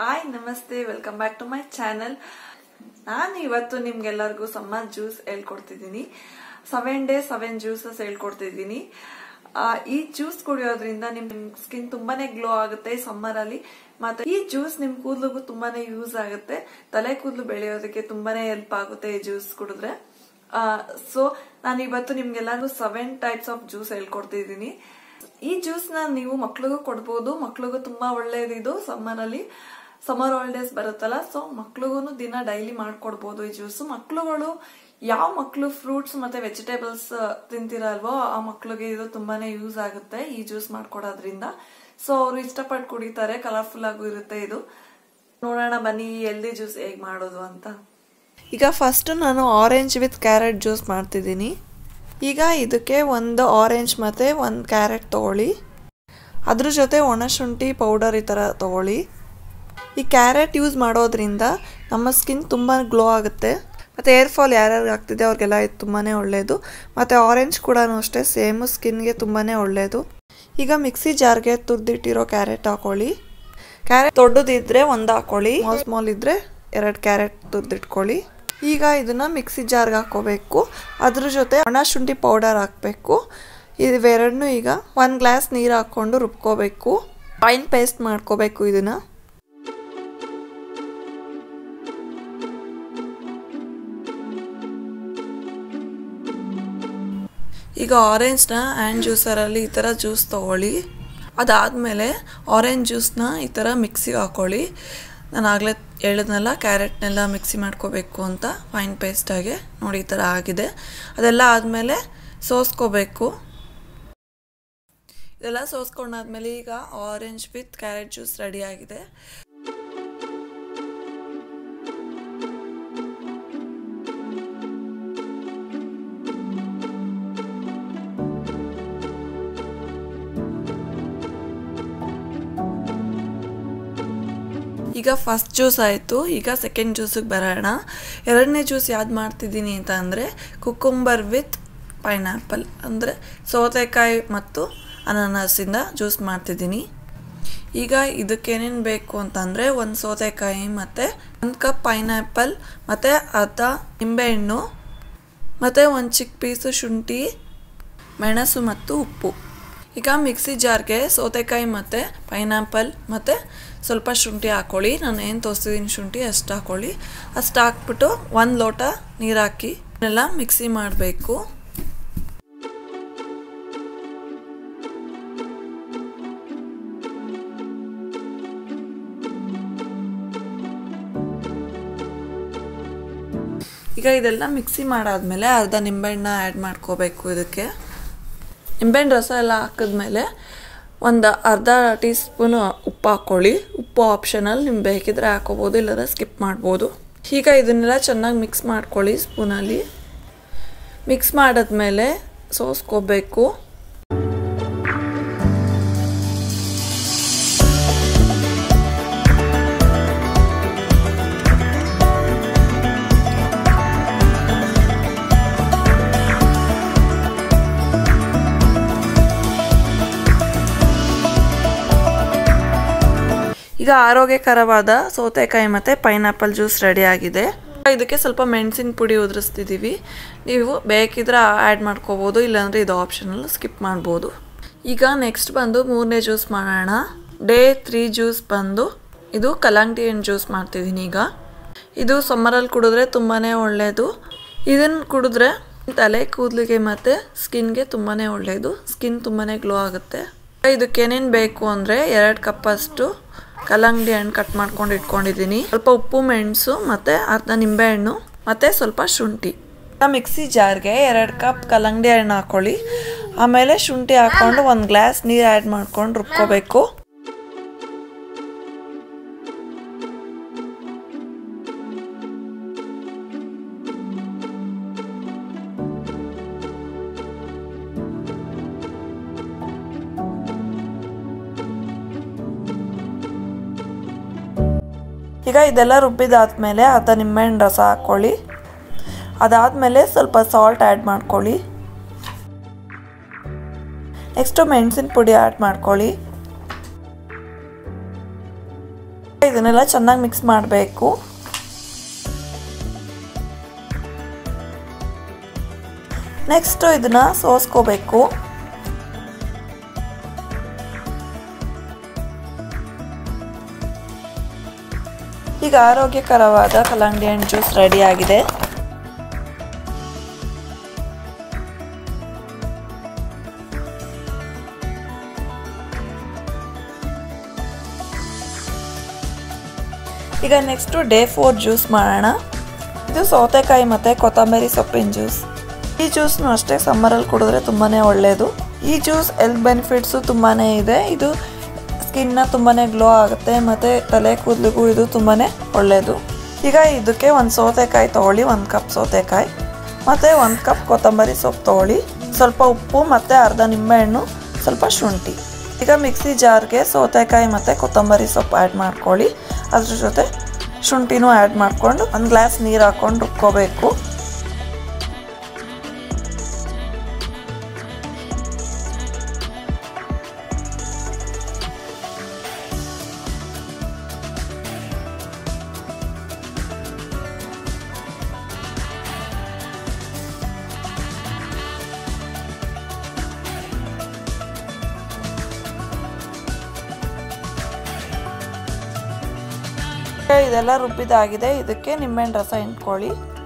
hi ನಮಸ್ತೆ welcome back to my channel ನಾನು ಇವತ್ತು ನಿಮ್ಗೆಲ್ಲರಿಗೂ ಸಮ್ಮರ್ ಜ್ಯೂಸ್ ಹೇಳ್ಕೊಡ್ತಿದ್ದೀನಿ ಸೆವೆನ್ ಡೇ ಸೆವೆನ್ ಜ್ಯೂಸಸ್ ಹೇಳ್ಕೊಡ್ತಿದ್ದೀನಿ ಆ, ಈ ಜ್ಯೂಸ್ ಕುಡಿಯೋದ್ರಿಂದ ನಿಮ್ ಸ್ಕಿನ್ ತುಂಬಾನೇ ಗ್ಲೋ ಆಗುತ್ತೆ ಸಮ್ಮರ್ ಅಲ್ಲಿ ಮತ್ತೆ ಈ ಜ್ಯೂಸ್ ನಿಮ್ ಕೂದಲಿಗೂ ತುಂಬಾನೇ ಯೂಸ್ ಆಗುತ್ತೆ ತಲೆ ಕೂದಲು ಬೆಳೆಯೋದಕ್ಕೆ ತುಂಬಾನೇ ಹೆಲ್ಪ್ ಆಗುತ್ತೆ ಈ ಜ್ಯೂಸ್ ಕುಡಿದ್ರೆ ಸೊ ನಾನು ಇವತ್ತು ನಿಮ್ಗೆಲ್ಲರಿಗೂ ಸೆವೆನ್ ಟೈಪ್ಸ್ ಆಫ್ ಜ್ಯೂಸ್ ಹೇಳ್ಕೊಡ್ತಿದ್ದೀನಿ ಈ ಜ್ಯೂಸ್ ನ ನೀವು ಮಕ್ಳಿಗೂ ಕೊಡ್ಬೋದು ಮಕ್ಳಿಗೂ ತುಂಬಾ ಒಳ್ಳೇದಿದು ಸಮ್ಮರ್ ಅಲ್ಲಿ ಸಮ್ಮರ್ ಹಾಲಿಡೇಸ್ ಬರುತ್ತಲ್ಲ ಸೊ ಮಕ್ಳಿಗೂ ದಿನ ಡೈಲಿ ಮಾಡ್ಕೊಡ್ಬೋದು ಈ ಜ್ಯೂಸ್ ಮಕ್ಳುಗಳು ಯಾವ ಮಕ್ಳು ಫ್ರೂಟ್ಸ್ ಮತ್ತೆ ವೆಜಿಟೇಬಲ್ಸ್ ತಿಂತಿರಲ್ವೋ ಆ ಮಕ್ಳಿಗೆ ಇದು ತುಂಬಾನೇ ಯೂಸ್ ಆಗುತ್ತೆ ಈ ಜ್ಯೂಸ್ ಮಾಡ್ಕೊಡೋದ್ರಿಂದ ಸೊ ಅವರು ಇಷ್ಟಪಟ್ಟು ಕುಡಿತಾರೆ ಕಲರ್ಫುಲ್ ಆಗೂ ಇರುತ್ತೆ ಇದು ನೋಡೋಣ ಬನ್ನಿ ಎಲ್ದಿ ಜ್ಯೂಸ್ ಹೇಗ್ ಮಾಡೋದು ಅಂತ ಈಗ ಫಸ್ಟ್ ನಾನು ಆರೆಂಜ್ ವಿತ್ ಕ್ಯಾರೆಟ್ ಜ್ಯೂಸ್ ಮಾಡ್ತಿದ್ದೀನಿ ಈಗ ಇದಕ್ಕೆ ಒಂದು ಆರೆಂಜ್ ಮತ್ತು ಒಂದು ಕ್ಯಾರೆಟ್ ತೊಗೊಳ್ಳಿ ಅದ್ರ ಜೊತೆ ಒಣಶುಂಠಿ ಪೌಡರ್ ಈ ಥರ ತೊಗೊಳ್ಳಿ ಈ ಕ್ಯಾರೆಟ್ ಯೂಸ್ ಮಾಡೋದ್ರಿಂದ ನಮ್ಮ ಸ್ಕಿನ್ ತುಂಬ ಗ್ಲೋ ಆಗುತ್ತೆ ಮತ್ತು ಏರ್ ಫಾಲ್ ಯಾರ್ಯಾರು ಆಗ್ತಿದೆ ಅವ್ರಿಗೆಲ್ಲ ಇದು ತುಂಬಾ ಒಳ್ಳೆಯದು ಮತ್ತು ಆರೆಂಜ್ ಕೂಡ ಅಷ್ಟೇ ಸೇಮು ಸ್ಕಿನ್ಗೆ ತುಂಬಾ ಒಳ್ಳೆಯದು ಈಗ ಮಿಕ್ಸಿ ಜಾರ್ಗೆ ತುರ್ದಿಟ್ಟಿರೋ ಕ್ಯಾರೆಟ್ ಹಾಕೊಳ್ಳಿ ಕ್ಯಾರೆಟ್ ದೊಡ್ಡದಿದ್ರೆ ಒಂದು ಹಾಕೊಳ್ಳಿ ಸ್ಮಾಲ್ ಸ್ಮಾಲ್ ಇದ್ದರೆ ಎರಡು ಕ್ಯಾರೆಟ್ ತುರ್ದಿಟ್ಕೊಳ್ಳಿ ಈಗ ಇದನ್ನ ಮಿಕ್ಸಿ ಜಾರ್ಗೆ ಹಾಕೋಬೇಕು ಅದ್ರ ಜೊತೆ ಒಣ ಶುಂಠಿ ಪೌಡರ್ ಹಾಕಬೇಕು ಇವೆರಡನ್ನೂ ಈಗ ಒಂದು ಗ್ಲಾಸ್ ನೀರು ಹಾಕ್ಕೊಂಡು ರುಬ್ಕೋಬೇಕು ಫೈನ್ ಪೇಸ್ಟ್ ಮಾಡ್ಕೋಬೇಕು ಇದನ್ನ ಈಗ ಆರೆಂಜ್ನ ಹ್ಯಾಂಡ್ ಜ್ಯೂಸರಲ್ಲಿ ಈ ಥರ ಜ್ಯೂಸ್ ತೊಗೊಳ್ಳಿ ಅದಾದಮೇಲೆ ಆರೆಂಜ್ ಜ್ಯೂಸ್ನ ಈ ಥರ ಮಿಕ್ಸಿಗೆ ಹಾಕ್ಕೊಳ್ಳಿ ನಾನು ಆಗಲೇ ಹೇಳಿದ್ನಲ್ಲ ಕ್ಯಾರೆಟ್ನೆಲ್ಲ ಮಿಕ್ಸಿ ಮಾಡ್ಕೋಬೇಕು ಅಂತ ಫೈನ್ ಪೇಸ್ಟಾಗೆ ನೋಡಿ ಈ ಥರ ಆಗಿದೆ ಅದೆಲ್ಲ ಆದಮೇಲೆ ಸೋಸ್ಕೋಬೇಕು ಇದೆಲ್ಲ ಸೋಸ್ಕೊಂಡಾದ್ಮೇಲೆ ಈಗ orange with carrot juice ready ಆಗಿದೆ ಈಗ ಫಸ್ಟ್ ಜ್ಯೂಸ್ ಆಯಿತು ಈಗ ಸೆಕೆಂಡ್ ಜ್ಯೂಸಿಗೆ ಬರೋಣ ಎರಡನೇ ಜ್ಯೂಸ್ ಯಾವ್ದು ಮಾಡ್ತಿದ್ದೀನಿ ಅಂತ ಅಂದರೆ ಕುಕ್ಕುಂಬರ್ ವಿತ್ ಪೈನಾಪಲ್ ಅಂದರೆ ಸೌತೆಕಾಯಿ ಮತ್ತು ಅನಾನಸಿಂದ ಜ್ಯೂಸ್ ಮಾಡ್ತಿದ್ದೀನಿ ಈಗ ಇದಕ್ಕೇನೇನು ಬೇಕು ಅಂತಂದರೆ ಒಂದು ಸೌತೆಕಾಯಿ ಮತ್ತು ಒಂದು ಕಪ್ ಪೈನಾಪಲ್ ಮತ್ತು ಅರ್ಧ ನಿಂಬೆಹಣ್ಣು ಮತ್ತು ಒಂದು ಚಿಕ್ಕ ಪೀಸು ಶುಂಠಿ ಮೆಣಸು ಮತ್ತು ಉಪ್ಪು ಈಗ ಮಿಕ್ಸಿ ಜಾರ್ಗೆ ಸೌತೆಕಾಯಿ ಮತ್ತು ಪೈನಾಪಲ್ ಮತ್ತು ಸ್ವಲ್ಪ ಶುಂಠಿ ಹಾಕ್ಕೊಳ್ಳಿ ನಾನು ಏನು ತೋರಿಸ್ತಿದ್ದೀನಿ ಶುಂಠಿ ಅಷ್ಟು ಹಾಕ್ಕೊಳ್ಳಿ ಅಷ್ಟು ಹಾಕ್ಬಿಟ್ಟು ಒಂದು ಲೋಟ ನೀರು ಹಾಕಿ ಎಲ್ಲ ಮಿಕ್ಸಿ ಮಾಡಬೇಕು ಈಗ ಇದೆಲ್ಲ ಮಿಕ್ಸಿ ಮಾಡಾದ್ಮೇಲೆ ಅರ್ಧ ನಿಂಬೆಹಣ್ಣ ಆ್ಯಡ್ ಮಾಡ್ಕೋಬೇಕು ಇದಕ್ಕೆ ನಿಂಬೆಹಣ್ಣು ರಸ ಎಲ್ಲ ಹಾಕಿದ್ಮೇಲೆ ಒಂದು ಅರ್ಧ ಟೀ ಸ್ಪೂನು ಉಪ್ಪು ಹಾಕ್ಕೊಳ್ಳಿ ಉಪ್ಪು ಆಪ್ಷನಲ್ ನಿಮ್ಗೆ ಬೇಕಿದ್ರೆ ಹಾಕೋಬೋದು ಇಲ್ಲದ್ರೆ ಸ್ಕಿಪ್ ಮಾಡ್ಬೋದು ಈಗ ಇದನ್ನೆಲ್ಲ ಚೆನ್ನಾಗಿ ಮಿಕ್ಸ್ ಮಾಡ್ಕೊಳ್ಳಿ ಸ್ಪೂನಲ್ಲಿ ಮಿಕ್ಸ್ ಮಾಡಿದ್ಮೇಲೆ ಸೋಸ್ಕೋಬೇಕು ಈಗ ಆರೋಗ್ಯಕರವಾದ ಸೌತೆಕಾಯಿ ಮತ್ತು ಪೈನಾಪಲ್ ಜ್ಯೂಸ್ ರೆಡಿ ಆಗಿದೆ ಇದಕ್ಕೆ ಸ್ವಲ್ಪ ಮೆಣಸಿನ ಪುಡಿ ಉದುರಿಸ್ತಿದ್ದೀವಿ ನೀವು ಬೇಕಿದ್ರೆ ಆ್ಯಡ್ ಮಾಡ್ಕೋಬೋದು ಇಲ್ಲಾಂದರೆ ಇದು ಆಪ್ಷನಲ್ ಸ್ಕಿಪ್ ಮಾಡ್ಬೋದು ಈಗ ನೆಕ್ಸ್ಟ್ ಬಂದು ಮೂರನೇ ಜ್ಯೂಸ್ ಮಾಡೋಣ ಡೇ ತ್ರೀ ಜ್ಯೂಸ್ ಬಂದು ಇದು ಕಲ್ಲಂಗಡಿ ಹಣ್ಣು ಜ್ಯೂಸ್ ಮಾಡ್ತಿದ್ದೀನಿ ಈಗ ಇದು ಸಮ್ಮರಲ್ಲಿ ಕುಡಿದ್ರೆ ತುಂಬಾ ಒಳ್ಳೆಯದು ಇದನ್ನು ಕುಡಿದ್ರೆ ತಲೆ ಕೂದಲಿಗೆ ಮತ್ತು ಸ್ಕಿನ್ಗೆ ತುಂಬಾ ಒಳ್ಳೆಯದು ಸ್ಕಿನ್ ತುಂಬಾ ಗ್ಲೋ ಆಗುತ್ತೆ ಇದಕ್ಕೇನೇನು ಬೇಕು ಅಂದರೆ ಎರಡು ಕಪ್ಪಷ್ಟು ಕಲ್ಲಂಗಡಿ ಹಣ್ಣು ಕಟ್ ಮಾಡ್ಕೊಂಡು ಇಟ್ಕೊಂಡಿದ್ದೀನಿ ಸ್ವಲ್ಪ ಉಪ್ಪು ಮೆಣಸು ಮತ್ತು ಅರ್ಧ ನಿಂಬೆಹಣ್ಣು ಮತ್ತು ಸ್ವಲ್ಪ ಶುಂಠಿ ಮಿಕ್ಸಿ ಜಾರ್ಗೆ ಎರಡು ಕಪ್ ಕಲ್ಲಂಗಡಿ ಹಣ್ಣು ಹಾಕ್ಕೊಳ್ಳಿ ಆಮೇಲೆ ಶುಂಠಿ ಹಾಕ್ಕೊಂಡು ಒಂದು ಗ್ಲಾಸ್ ನೀರು ಆ್ಯಡ್ ಮಾಡ್ಕೊಂಡು ರುಬ್ಕೋಬೇಕು ಈಗ ಇದೆಲ್ಲ ರುಬ್ಬಿದಾದ್ಮೇಲೆ ಅರ್ಧ ನಿಂಬೆಹಣ್ಣು ರಸ ಹಾಕ್ಕೊಳ್ಳಿ ಅದಾದಮೇಲೆ ಸ್ವಲ್ಪ ಸಾಲ್ಟ್ ಆ್ಯಡ್ ಮಾಡ್ಕೊಳ್ಳಿ ನೆಕ್ಸ್ಟು ಮೆಣಸಿನ ಪುಡಿ ಆ್ಯಡ್ ಮಾಡ್ಕೊಳ್ಳಿ ಇದನ್ನೆಲ್ಲ ಚೆನ್ನಾಗಿ ಮಿಕ್ಸ್ ಮಾಡಬೇಕು ನೆಕ್ಸ್ಟ್ ಇದನ್ನ ಸೋಸ್ಕೋಬೇಕು ಈಗ ಆರೋಗ್ಯಕರವಾದ ಕಲ್ಲಂಗಡಿ ಹಣ್ಣು ಜ್ಯೂಸ್ ರೆಡಿ ಆಗಿದೆ ಈಗ ನೆಕ್ಸ್ಟು ಡೇ ಫೋರ್ ಜ್ಯೂಸ್ ಮಾಡೋಣ ಇದು ಸೌತೆಕಾಯಿ ಮತ್ತು ಕೊತ್ತಂಬರಿ ಸೊಪ್ಪಿನ ಜ್ಯೂಸ್ ಈ ಜ್ಯೂಸ್ನು ಅಷ್ಟೇ ಸಮ್ಮರಲ್ಲಿ ಕುಡಿದ್ರೆ ತುಂಬಾ ಒಳ್ಳೆಯದು ಈ ಜ್ಯೂಸ್ ಹೆಲ್ತ್ ಬೆನಿಫಿಟ್ಸು ತುಂಬಾ ಇದೆ ಇದು ಸ್ಕಿನ್ನ ತುಂಬಾ ಗ್ಲೋ ಆಗುತ್ತೆ ಮತ್ತು ತಲೆ ಕೂದಲಿಗೂ ಇದು ತುಂಬಾ ಒಳ್ಳೆಯದು ಈಗ ಇದಕ್ಕೆ ಒಂದು ಸೌತೆಕಾಯಿ ತೊಗೊಳ್ಳಿ ಒಂದು ಕಪ್ ಸೌತೆಕಾಯಿ ಮತ್ತು ಒಂದು ಕಪ್ ಕೊತ್ತಂಬರಿ ಸೊಪ್ಪು ತೊಗೊಳ್ಳಿ ಸ್ವಲ್ಪ ಉಪ್ಪು ಮತ್ತು ಅರ್ಧ ನಿಂಬೆಹಣ್ಣು ಸ್ವಲ್ಪ ಶುಂಠಿ ಈಗ ಮಿಕ್ಸಿ ಜಾರ್ಗೆ ಸೌತೆಕಾಯಿ ಮತ್ತು ಕೊತ್ತಂಬರಿ ಸೊಪ್ಪು ಆ್ಯಡ್ ಮಾಡ್ಕೊಳ್ಳಿ ಅದ್ರ ಜೊತೆ ಶುಂಠಿನೂ ಆ್ಯಡ್ ಮಾಡಿಕೊಂಡು ಒಂದು ಗ್ಲಾಸ್ ನೀರು ಹಾಕ್ಕೊಂಡು ರುಬ್ಕೋಬೇಕು ಇದೆಲ್ಲ ರುಬ್ಬಿದಾಗಿದೆ ಇದಕ್ಕೆ ನಿಂಬೆಹಣ್ಣು ರಸ ಹಿಂಡ್ಕೊಳ್ಳಿ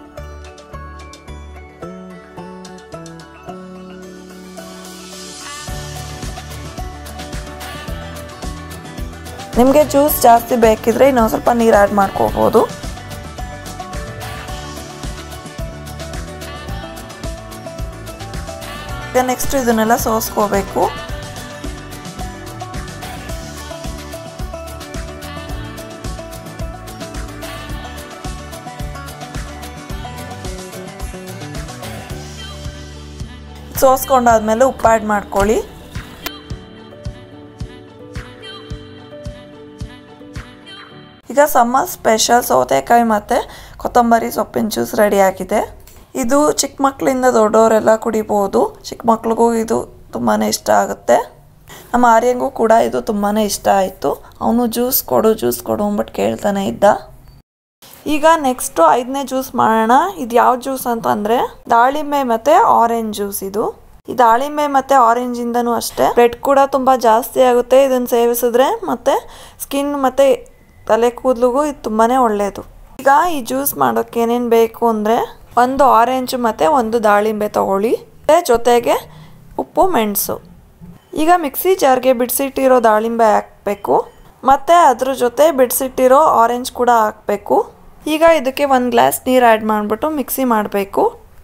ನಿಮಗೆ ಜ್ಯೂಸ್ ಜಾಸ್ತಿ ಬೇಕಿದ್ರೆ ಇನ್ನೊಂದು ಸ್ವಲ್ಪ ನೀರು ಆ್ಯಡ್ ಮಾಡ್ಕೋಬೋದು ಈಗ ನೆಕ್ಸ್ಟ್ ಇದನ್ನೆಲ್ಲ ಸೋಸ್ಕೋಬೇಕು ಸೋಸ್ಕೊಂಡಾದ್ಮೇಲೆ ಉಪ್ಪು ಆ್ಯಡ್ ಮಾಡ್ಕೊಳ್ಳಿ ಈಗ ಸಮ್ಮರ್ ಸ್ಪೆಷಲ್ ಸೌತೆಕಾಯಿ ಮತ್ತು ಕೊತ್ತಂಬರಿ ಸೊಪ್ಪಿನ ಜ್ಯೂಸ್ ರೆಡಿ ಆಗಿದೆ ಇದು ಚಿಕ್ಕ ಮಕ್ಕಳಿಂದ ದೊಡ್ಡವರೆಲ್ಲ ಕುಡಿಬೋದು ಚಿಕ್ಕ ಮಕ್ಳಿಗೂ ಇದು ತುಂಬಾ ಇಷ್ಟ ಆಗುತ್ತೆ ನಮ್ಮ ಆರ್ಯಂಗೂ ಕೂಡ ಇದು ತುಂಬಾ ಇಷ್ಟ ಆಯಿತು ಅವನು ಜ್ಯೂಸ್ ಕೊಡು ಜ್ಯೂಸ್ ಕೊಡು ಅಂದ್ಬಿಟ್ಟು ಕೇಳ್ತಾನೆ ಇದ್ದ ಈಗ ನೆಕ್ಸ್ಟು ಐದನೇ ಜ್ಯೂಸ್ ಮಾಡೋಣ ಇದು ಯಾವ ಜ್ಯೂಸ್ ಅಂತಂದರೆ ದಾಳಿಂಬೆ ಮತ್ತು ಆರೆಂಜ್ ಜ್ಯೂಸ್ ಇದು ಈ ದಾಳಿಂಬೆ ಮತ್ತು ಆರೆಂಜಿಂದನೂ ಅಷ್ಟೇ ಬ್ಲಡ್ ಕೂಡ ತುಂಬ ಜಾಸ್ತಿ ಆಗುತ್ತೆ ಇದನ್ನು ಸೇವಿಸಿದ್ರೆ ಮತ್ತು ಸ್ಕಿನ್ ಮತ್ತು ತಲೆ ಕೂದಲಿಗೂ ಇದು ತುಂಬಾ ಒಳ್ಳೆಯದು ಈಗ ಈ ಜ್ಯೂಸ್ ಮಾಡೋಕ್ಕೆ ಏನೇನು ಬೇಕು ಅಂದರೆ ಒಂದು ಆರೆಂಜ್ ಮತ್ತು ಒಂದು ದಾಳಿಂಬೆ ತಗೊಳ್ಳಿ ಜೊತೆಗೆ ಉಪ್ಪು ಮೆಣಸು ಈಗ ಮಿಕ್ಸಿ ಜಾರ್ಗೆ ಬಿಡಿಸಿಟ್ಟಿರೋ ದಾಳಿಂಬೆ ಹಾಕಬೇಕು ಮತ್ತು ಅದ್ರ ಜೊತೆ ಬಿಡಿಸಿಟ್ಟಿರೋ ಆರೆಂಜ್ ಕೂಡ ಹಾಕಬೇಕು ಈಗ ಇದಕ್ಕೆ ಒಂದು ಗ್ಲಾಸ್ ನೀರು ಆ್ಯಡ್ ಮಾಡಿಬಿಟ್ಟು ಮಿಕ್ಸಿ ಮಾಡಬೇಕು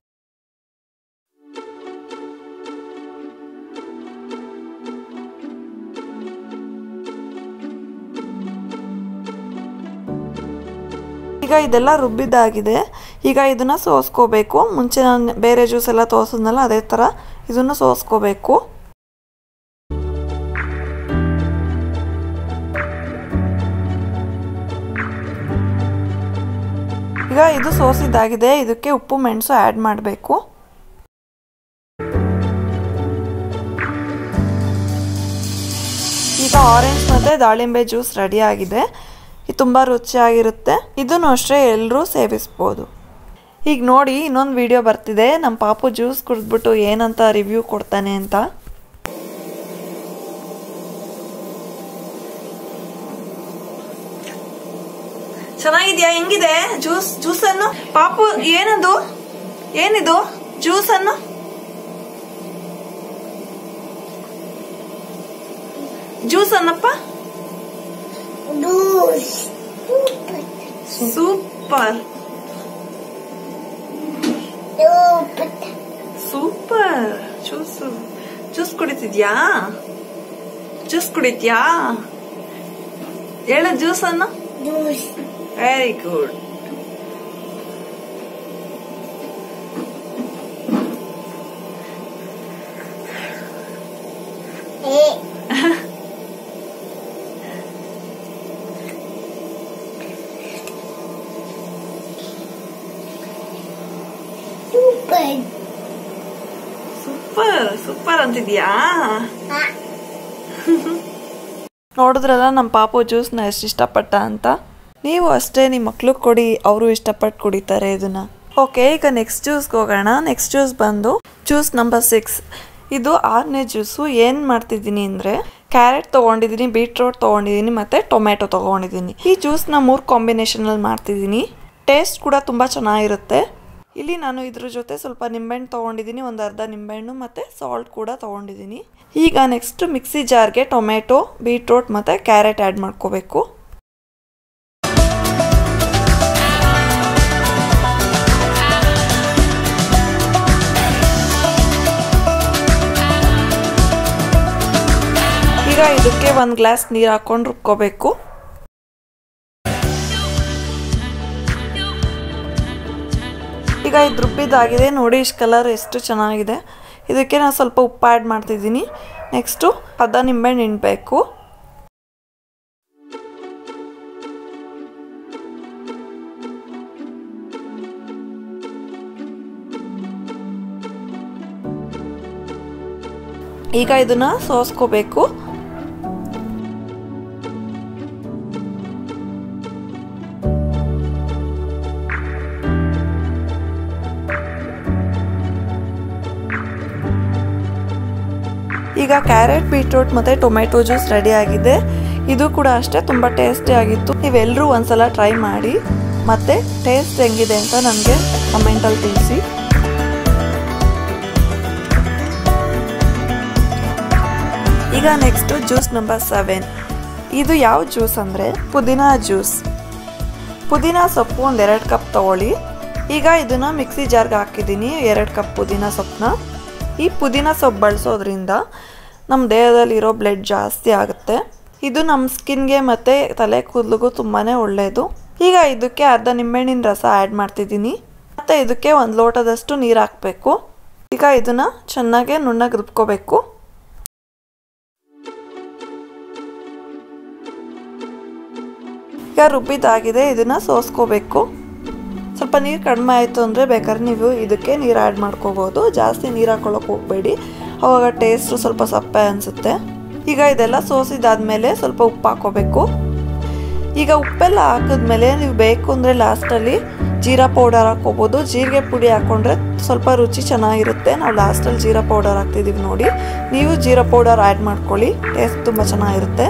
ಈಗ ಇದೆಲ್ಲ ರುಬ್ಬಿದ್ದಾಗಿದೆ ಈಗ ಇದನ್ನು ಸೋಸ್ಕೋಬೇಕು ಮುಂಚೆ ನಾನು ಬೇರೆ ಜ್ಯೂಸ್ ಎಲ್ಲ ತೋರಿಸಿದ್ನಲ್ಲ ಅದೇ ಥರ ಇದನ್ನು ಸೋಸ್ಕೋಬೇಕು ಈಗ ಇದು ಸೋಸಿದ್ದಾಗಿದೆ ಇದಕ್ಕೆ ಉಪ್ಪು ಮೆಣಸು ಆ್ಯಡ್ ಮಾಡಬೇಕು ಈಗ ಆರೆಂಜ್ ಮತ್ತು ದಾಳಿಂಬೆ ಜ್ಯೂಸ್ ರೆಡಿ ಆಗಿದೆ ಇದು ತುಂಬ ರುಚಿಯಾಗಿರುತ್ತೆ ಇದನ್ನು ಅಷ್ಟೇ ಎಲ್ಲರೂ ಸೇವಿಸ್ಬೋದು ಈಗ ನೋಡಿ ಇನ್ನೊಂದು ವಿಡಿಯೋ ಬರ್ತಿದೆ ನಮ್ಮ ಪಾಪು ಜ್ಯೂಸ್ ಕುಡಿದ್ಬಿಟ್ಟು ಏನಂತ ರಿವ್ಯೂ ಕೊಡ್ತಾನೆ ಅಂತ ಚೆನ್ನಾಗಿದ್ಯಾ ಹೆಂಗಿದೆ ಜ್ಯೂಸ್ ಜ್ಯೂಸ್ ಅನ್ನು ಪಾಪು ಏನದು ಏನಿದು ಜ್ಯೂಸ್ ಅನ್ನು ಜ್ಯೂಸ್ ಅನ್ನಪ್ಪ ಸೂಪರ್ ಸೂಪರ್ ಜ್ಯೂಸ್ ಜ್ಯೂಸ್ ಕುಡಿತಿದ್ಯಾ ಜ್ಯೂಸ್ ಕುಡಿತ್ಯಾ ಹೇಳು ಜ್ಯೂಸ್ ಅನ್ನು ವೆರಿ ಗುಡ್ ಸೂಪರ್ ಸೂಪರ್ ಅಂತಿದ್ಯಾ ನೋಡಿದ್ರಲ್ಲ ನಮ್ಮ ಪಾಪು ಜ್ಯೂಸ್ನ ಎಷ್ಟು ಇಷ್ಟಪಟ್ಟ ಅಂತ ನೀವು ಅಷ್ಟೇ ನಿಮ್ಮ ಮಕ್ಳಿಗೆ ಕೊಡಿ ಅವರು ಇಷ್ಟಪಟ್ಟು ಕುಡಿತಾರೆ ಇದನ್ನ ಓಕೆ ಈಗ ನೆಕ್ಸ್ಟ್ ಜ್ಯೂಸ್ಗೆ ಹೋಗೋಣ ನೆಕ್ಸ್ಟ್ ಜ್ಯೂಸ್ ಬಂದು ಜ್ಯೂಸ್ ನಂಬರ್ ಸಿಕ್ಸ್ ಇದು ಆರನೇ ಜ್ಯೂಸು ಏನು ಮಾಡ್ತಿದ್ದೀನಿ ಅಂದರೆ ಕ್ಯಾರೆಟ್ ತೊಗೊಂಡಿದ್ದೀನಿ ಬೀಟ್ರೋಟ್ ತೊಗೊಂಡಿದ್ದೀನಿ ಮತ್ತು ಟೊಮೆಟೊ ತೊಗೊಂಡಿದ್ದೀನಿ ಈ ಜ್ಯೂಸ್ನ ಮೂರು ಕಾಂಬಿನೇಷನಲ್ಲಿ ಮಾಡ್ತಿದ್ದೀನಿ ಟೇಸ್ಟ್ ಕೂಡ ತುಂಬ ಚೆನ್ನಾಗಿರುತ್ತೆ ಇಲ್ಲಿ ನಾನು ಇದ್ರ ಜೊತೆ ಸ್ವಲ್ಪ ನಿಂಬೆಹಣ್ಣು ತೊಗೊಂಡಿದ್ದೀನಿ ಒಂದು ಅರ್ಧ ನಿಂಬೆಹಣ್ಣು ಮತ್ತು ಸಾಲ್ಟ್ ಕೂಡ ತೊಗೊಂಡಿದ್ದೀನಿ ಈಗ ನೆಕ್ಸ್ಟ್ ಮಿಕ್ಸಿ ಜಾರ್ಗೆ ಟೊಮೆಟೊ ಬೀಟ್ರೋಟ್ ಮತ್ತು ಕ್ಯಾರೆಟ್ ಆ್ಯಡ್ ಮಾಡ್ಕೋಬೇಕು ಈಗ ಇದಕ್ಕೆ ಒಂದು ಗ್ಲಾಸ್ ನೀರು ಹಾಕೊಂಡು ರುಬ್ಕೋಬೇಕು ಈಗ ಇದು ರುಬ್ಬಿದಾಗಿದೆ ನೋಡಿ ಇಷ್ಟು ಕಲರ್ ಎಷ್ಟು ಚೆನ್ನಾಗಿದೆ ಇದಕ್ಕೆ ನಾನು ಸ್ವಲ್ಪ ಉಪ್ಪು ಆ್ಯಡ್ ಮಾಡ್ತಿದ್ದೀನಿ ನೆಕ್ಸ್ಟು ಅರ್ಧ ನಿಂಬೆಹಣ್ಣು ಹಿಂಡಬೇಕು ಈಗ ಇದನ್ನ ಸೋಸ್ಕೋಬೇಕು ಈಗ ಕ್ಯಾರೆಟ್ ಬೀಟ್ರೂಟ್ ಮತ್ತು ಟೊಮೆಟೊ ಜ್ಯೂಸ್ ರೆಡಿ ಆಗಿದೆ ಇದು ಕೂಡ ಅಷ್ಟೇ ತುಂಬ ಟೇಸ್ಟಿ ಆಗಿತ್ತು ನೀವೆಲ್ಲರೂ ಒಂದ್ಸಲ ಟ್ರೈ ಮಾಡಿ ಮತ್ತು ಟೇಸ್ಟ್ ಹೆಂಗಿದೆ ಅಂತ ನನಗೆ ಕಮೆಂಟಲ್ಲಿ ತಿಳಿಸಿ ಈಗ ನೆಕ್ಸ್ಟು ಜ್ಯೂಸ್ ನಂಬರ್ ಸೆವೆನ್ ಇದು ಯಾವ ಜ್ಯೂಸ್ ಅಂದರೆ ಪುದೀನಾ ಜ್ಯೂಸ್ ಪುದೀನ ಸೊಪ್ಪು ಒಂದು ಎರಡು ಕಪ್ ತಗೊಳ್ಳಿ ಈಗ ಇದನ್ನು ಮಿಕ್ಸಿ ಜಾರ್ಗೆ ಹಾಕಿದ್ದೀನಿ ಎರಡು ಕಪ್ ಪುದೀನ ಸೊಪ್ಪನ್ನ ಈ ಪುದೀನ ಸೊಪ್ಪು ಬಳಸೋದ್ರಿಂದ ನಮ್ಮ ದೇಹದಲ್ಲಿರೋ ಬ್ಲಡ್ ಜಾಸ್ತಿ ಆಗುತ್ತೆ ಇದು ನಮ್ಮ ಸ್ಕಿನ್ಗೆ ಮತ್ತು ತಲೆ ಕೂದಲಿಗೂ ತುಂಬಾ ಒಳ್ಳೆಯದು ಈಗ ಇದಕ್ಕೆ ಅರ್ಧ ನಿಂಬೆಹಣ್ಣಿನ ರಸ ಆ್ಯಡ್ ಮಾಡ್ತಿದ್ದೀನಿ ಮತ್ತು ಇದಕ್ಕೆ ಒಂದು ಲೋಟದಷ್ಟು ನೀರು ಹಾಕಬೇಕು ಈಗ ಇದನ್ನು ಚೆನ್ನಾಗೆ ನುಣ್ಣಗೆ ರುಬ್ಕೋಬೇಕು ಈಗ ರುಬ್ಬಿದಾಗಿದೆ ಇದನ್ನು ಸೋಸ್ಕೋಬೇಕು ಸ್ವಲ್ಪ ನೀರು ಕಡಿಮೆ ಆಯಿತು ಅಂದರೆ ಬೇಕಾದ್ರೆ ನೀವು ಇದಕ್ಕೆ ನೀರು ಆ್ಯಡ್ ಮಾಡ್ಕೋಬೋದು ಜಾಸ್ತಿ ನೀರು ಹಾಕೊಳ್ಳೋಕೆ ಹೋಗಬೇಡಿ ಅವಾಗ ಟೇಸ್ಟು ಸ್ವಲ್ಪ ಸಪ್ಪೆ ಅನಿಸುತ್ತೆ ಈಗ ಇದೆಲ್ಲ ಸೋಸಿದಾದ್ಮೇಲೆ ಸ್ವಲ್ಪ ಉಪ್ಪು ಹಾಕೋಬೇಕು ಈಗ ಉಪ್ಪೆಲ್ಲ ಹಾಕಿದ್ಮೇಲೆ ನೀವು ಬೇಕು ಅಂದರೆ ಲಾಸ್ಟಲ್ಲಿ ಜೀರಾ ಪೌಡರ್ ಹಾಕ್ಕೋಬೋದು ಜೀರಿಗೆ ಪುಡಿ ಹಾಕ್ಕೊಂಡ್ರೆ ಸ್ವಲ್ಪ ರುಚಿ ಚೆನ್ನಾಗಿರುತ್ತೆ ನಾವು ಲಾಸ್ಟಲ್ಲಿ ಜೀರಾ ಪೌಡರ್ ಹಾಕ್ತಿದ್ದೀವಿ ನೋಡಿ ನೀವು ಜೀರಾ ಪೌಡರ್ ಆ್ಯಡ್ ಮಾಡ್ಕೊಳ್ಳಿ ಟೇಸ್ಟ್ ತುಂಬ ಚೆನ್ನಾಗಿರುತ್ತೆ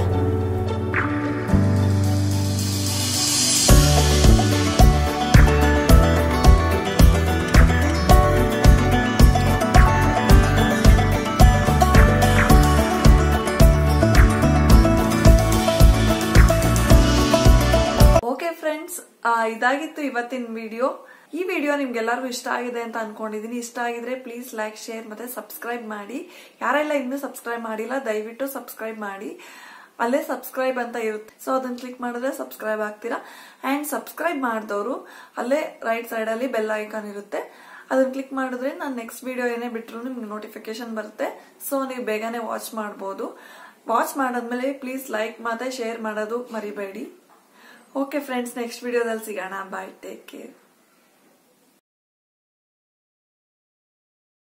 ಓಕೆ ಫ್ರೆಂಡ್ಸ್ ಇದಾಗಿತ್ತು ಇವತ್ತಿನ ವಿಡಿಯೋ ಈ ವಿಡಿಯೋ ನಿಮ್ಗೆಲ್ಲರಿಗೂ ಇಷ್ಟ ಆಗಿದೆ ಅಂತ ಅನ್ಕೊಂಡಿದೀನಿ ಇಷ್ಟ ಆಗಿದ್ರೆ ಪ್ಲೀಸ್ ಲೈಕ್ ಶೇರ್ ಮತ್ತೆ ಸಬ್ಸ್ಕ್ರೈಬ್ ಮಾಡಿ ಯಾರೆಲ್ಲ ಇನ್ನೂ ಸಬ್ಸ್ಕ್ರೈಬ್ ಮಾಡಿಲ್ಲ ದಯವಿಟ್ಟು ಸಬ್ಸ್ಕ್ರೈಬ್ ಮಾಡಿ ಅಲ್ಲೇ ಸಬ್ಸ್ಕ್ರೈಬ್ ಅಂತ ಇರುತ್ತೆ ಸೊ ಅದನ್ನ ಕ್ಲಿಕ್ ಮಾಡಿದ್ರೆ ಸಬ್ಸ್ಕ್ರೈಬ್ ಆಗ್ತೀರಾ ಅಂಡ್ ಸಬ್ಸ್ಕ್ರೈಬ್ ಮಾಡಿದವರು ಅಲ್ಲೇ ರೈಟ್ ಸೈಡ್ ಅಲ್ಲಿ ಬೆಲ್ ಐಕಾನ್ ಇರುತ್ತೆ ಅದನ್ನ ಕ್ಲಿಕ್ ಮಾಡಿದ್ರೆ ನಾನು ನೆಕ್ಸ್ಟ್ ವಿಡಿಯೋ ಏನೇ ಬಿಟ್ಟರು ನಿಮ್ಗೆ ನೋಟಿಫಿಕೇಶನ್ ಬರುತ್ತೆ ಸೊ ನೀವು ಬೇಗನೆ ವಾಚ್ ಮಾಡ್ಬೋದು ವಾಚ್ ಮಾಡಾದ್ಮೇಲೆ ಪ್ಲೀಸ್ ಲೈಕ್ ಮತ್ತೆ ಶೇರ್ ಮಾಡೋದು ಮರಿಬೇಡಿ ಓಕೆ ಫ್ರೆಂಡ್ಸ್ ನೆಕ್ಸ್ಟ್ ವಿಡಿಯೋದಲ್ಲಿ ಸಿಗೋಣ ಬಾಯ್ ಟೇಕ್ ಕೇರ್